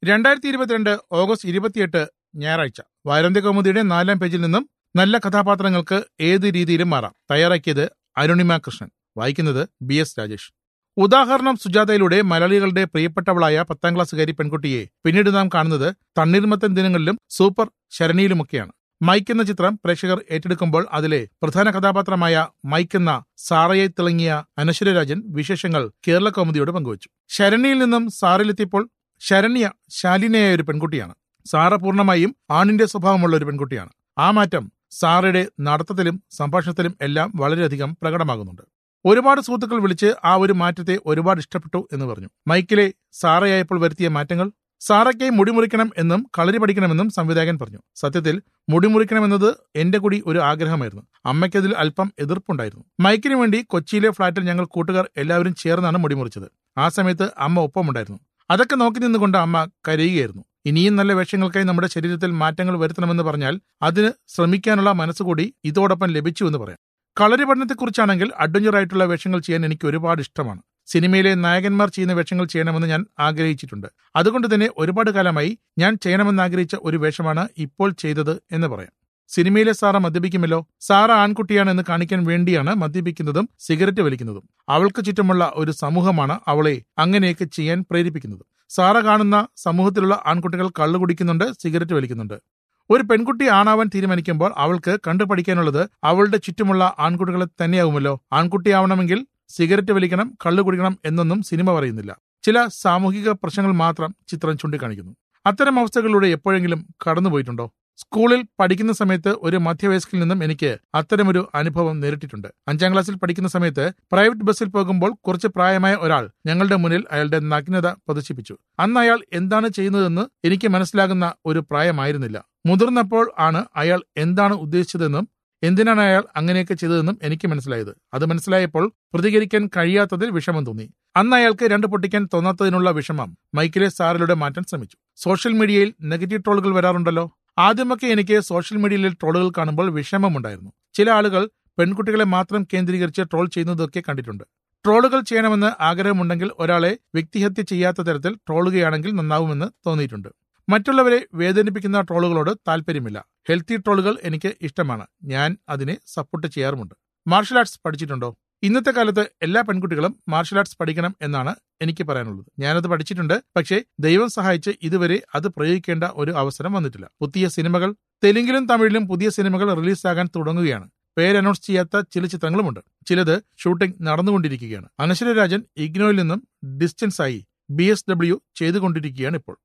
രണ്ടായിരത്തി ഇരുപത്തിരണ്ട് ഓഗസ്റ്റ് ഇരുപത്തിയെട്ട് ഞായറാഴ്ച വാരാന്ത്യ കൗമുദിയുടെ നാലാം പേജിൽ നിന്നും നല്ല കഥാപാത്രങ്ങൾക്ക് ഏത് രീതിയിലും മാറാം തയ്യാറാക്കിയത് അരുണിമ കൃഷ്ണൻ വായിക്കുന്നത് ബി എസ് രാജേഷ് ഉദാഹരണം സുജാതയിലൂടെ മലയാളികളുടെ പ്രിയപ്പെട്ടവളായ പത്താം ക്ലാസ്സുകാരി പെൺകുട്ടിയെ പിന്നീട് നാം കാണുന്നത് തണ്ണീർമത്തൻ ദിനങ്ങളിലും സൂപ്പർ ശരണിയിലുമൊക്കെയാണ് മൈക്ക് എന്ന ചിത്രം പ്രേക്ഷകർ ഏറ്റെടുക്കുമ്പോൾ അതിലെ പ്രധാന കഥാപാത്രമായ മൈക്ക് എന്ന സാറയെ തിളങ്ങിയ അനശ്വരരാജൻ വിശേഷങ്ങൾ കേരള കൗമുദിയോട് പങ്കുവച്ചു ശരണിയിൽ നിന്നും സാറിലെത്തിയപ്പോൾ ശരണ്യ ശാലിനയായ ഒരു പെൺകുട്ടിയാണ് സാറ പൂർണ്ണമായും ആണിന്റെ സ്വഭാവമുള്ള ഒരു പെൺകുട്ടിയാണ് ആ മാറ്റം സാറയുടെ നടത്തത്തിലും സംഭാഷണത്തിലും എല്ലാം വളരെയധികം പ്രകടമാകുന്നുണ്ട് ഒരുപാട് സുഹൃത്തുക്കൾ വിളിച്ച് ആ ഒരു മാറ്റത്തെ ഒരുപാട് ഇഷ്ടപ്പെട്ടു എന്ന് പറഞ്ഞു മൈക്കിലെ സാറയായപ്പോൾ വരുത്തിയ മാറ്റങ്ങൾ സാറയ്ക്കായി മുടിമുറിക്കണം എന്നും കളരി പഠിക്കണമെന്നും സംവിധായകൻ പറഞ്ഞു സത്യത്തിൽ മുടിമുറിക്കണമെന്നത് എന്റെ കൂടി ഒരു ആഗ്രഹമായിരുന്നു അമ്മയ്ക്കതിൽ അല്പം എതിർപ്പുണ്ടായിരുന്നു മൈക്കിന് വേണ്ടി കൊച്ചിയിലെ ഫ്ളാറ്റിൽ ഞങ്ങൾ കൂട്ടുകാർ എല്ലാവരും ചേർന്നാണ് മുടിമുറിച്ചത് ആ സമയത്ത് അമ്മ ഒപ്പമുണ്ടായിരുന്നു അതൊക്കെ നോക്കി നിന്നുകൊണ്ട് അമ്മ കരയുകയായിരുന്നു ഇനിയും നല്ല വേഷങ്ങൾക്കായി നമ്മുടെ ശരീരത്തിൽ മാറ്റങ്ങൾ വരുത്തണമെന്ന് പറഞ്ഞാൽ അതിന് ശ്രമിക്കാനുള്ള മനസ്സുകൂടി ഇതോടൊപ്പം ലഭിച്ചു എന്ന് പറയാം കളരി പഠനത്തെക്കുറിച്ചാണെങ്കിൽ അഡ്വഞ്ചർ ആയിട്ടുള്ള വേഷങ്ങൾ ചെയ്യാൻ എനിക്ക് ഒരുപാട് ഇഷ്ടമാണ് സിനിമയിലെ നായകന്മാർ ചെയ്യുന്ന വേഷങ്ങൾ ചെയ്യണമെന്ന് ഞാൻ ആഗ്രഹിച്ചിട്ടുണ്ട് അതുകൊണ്ട് തന്നെ ഒരുപാട് കാലമായി ഞാൻ ചെയ്യണമെന്ന് ആഗ്രഹിച്ച ഒരു വേഷമാണ് ഇപ്പോൾ ചെയ്തത് എന്ന് പറയാം സിനിമയിലെ സാറ മദ്യപിക്കുമല്ലോ സാറ ആൺകുട്ടിയാണ് എന്ന് കാണിക്കാൻ വേണ്ടിയാണ് മദ്യപിക്കുന്നതും സിഗരറ്റ് വലിക്കുന്നതും അവൾക്ക് ചുറ്റുമുള്ള ഒരു സമൂഹമാണ് അവളെ അങ്ങനെയൊക്കെ ചെയ്യാൻ പ്രേരിപ്പിക്കുന്നത് സാറ കാണുന്ന സമൂഹത്തിലുള്ള ആൺകുട്ടികൾ കള്ളു കുടിക്കുന്നുണ്ട് സിഗരറ്റ് വലിക്കുന്നുണ്ട് ഒരു പെൺകുട്ടി ആണാവാൻ തീരുമാനിക്കുമ്പോൾ അവൾക്ക് കണ്ടുപഠിക്കാനുള്ളത് അവളുടെ ചുറ്റുമുള്ള ആൺകുട്ടികളെ തന്നെയാവുമല്ലോ ആൺകുട്ടിയാവണമെങ്കിൽ സിഗരറ്റ് വലിക്കണം കള്ളു കുടിക്കണം എന്നൊന്നും സിനിമ പറയുന്നില്ല ചില സാമൂഹിക പ്രശ്നങ്ങൾ മാത്രം ചിത്രം ചൂണ്ടിക്കാണിക്കുന്നു അത്തരം അവസ്ഥകളിലൂടെ എപ്പോഴെങ്കിലും കടന്നുപോയിട്ടുണ്ടോ സ്കൂളിൽ പഠിക്കുന്ന സമയത്ത് ഒരു മധ്യവയസ്കിൽ നിന്നും എനിക്ക് അത്തരമൊരു അനുഭവം നേരിട്ടിട്ടുണ്ട് അഞ്ചാം ക്ലാസ്സിൽ പഠിക്കുന്ന സമയത്ത് പ്രൈവറ്റ് ബസ്സിൽ പോകുമ്പോൾ കുറച്ച് പ്രായമായ ഒരാൾ ഞങ്ങളുടെ മുന്നിൽ അയാളുടെ നഗ്നത പ്രദർശിപ്പിച്ചു അന്ന് അയാൾ എന്താണ് ചെയ്യുന്നതെന്ന് എനിക്ക് മനസ്സിലാകുന്ന ഒരു പ്രായമായിരുന്നില്ല മുതിർന്നപ്പോൾ ആണ് അയാൾ എന്താണ് ഉദ്ദേശിച്ചതെന്നും എന്തിനാണ് അയാൾ അങ്ങനെയൊക്കെ ചെയ്തതെന്നും എനിക്ക് മനസ്സിലായത് അത് മനസ്സിലായപ്പോൾ പ്രതികരിക്കാൻ കഴിയാത്തതിൽ വിഷമം തോന്നി അന്ന് അയാൾക്ക് രണ്ട് പൊട്ടിക്കാൻ തോന്നാത്തതിനുള്ള വിഷമം മൈക്കിലെ സാറിലൂടെ മാറ്റാൻ ശ്രമിച്ചു സോഷ്യൽ മീഡിയയിൽ നെഗറ്റീവ് ട്രോളുകൾ വരാറുണ്ടല്ലോ ആദ്യമൊക്കെ എനിക്ക് സോഷ്യൽ മീഡിയയിൽ ട്രോളുകൾ കാണുമ്പോൾ വിഷമമുണ്ടായിരുന്നു ചില ആളുകൾ പെൺകുട്ടികളെ മാത്രം കേന്ദ്രീകരിച്ച് ട്രോൾ ചെയ്യുന്നതൊക്കെ കണ്ടിട്ടുണ്ട് ട്രോളുകൾ ചെയ്യണമെന്ന് ആഗ്രഹമുണ്ടെങ്കിൽ ഒരാളെ വ്യക്തിഹത്യ ചെയ്യാത്ത തരത്തിൽ ട്രോളുകയാണെങ്കിൽ നന്നാവുമെന്ന് തോന്നിയിട്ടുണ്ട് മറ്റുള്ളവരെ വേദനിപ്പിക്കുന്ന ട്രോളുകളോട് താല്പര്യമില്ല ഹെൽത്തി ട്രോളുകൾ എനിക്ക് ഇഷ്ടമാണ് ഞാൻ അതിനെ സപ്പോർട്ട് ചെയ്യാറുമുണ്ട് മാർഷൽ ആർട്സ് പഠിച്ചിട്ടുണ്ടോ ഇന്നത്തെ കാലത്ത് എല്ലാ പെൺകുട്ടികളും മാർഷൽ ആർട്സ് പഠിക്കണം എന്നാണ് എനിക്ക് പറയാനുള്ളത് ഞാനത് പഠിച്ചിട്ടുണ്ട് പക്ഷേ ദൈവം സഹായിച്ച് ഇതുവരെ അത് പ്രയോഗിക്കേണ്ട ഒരു അവസരം വന്നിട്ടില്ല പുതിയ സിനിമകൾ തെലുങ്കിലും തമിഴിലും പുതിയ സിനിമകൾ റിലീസാകാൻ തുടങ്ങുകയാണ് പേര് അനൗൺസ് ചെയ്യാത്ത ചില ചിത്രങ്ങളുമുണ്ട് ചിലത് ഷൂട്ടിംഗ് നടന്നുകൊണ്ടിരിക്കുകയാണ് അനശ്വര രാജൻ ഇഗ്നോയിൽ നിന്നും ഡിസ്റ്റൻസ് ആയി ബി എസ് ഡബ്ല്യു ചെയ്തുകൊണ്ടിരിക്കുകയാണ് ഇപ്പോൾ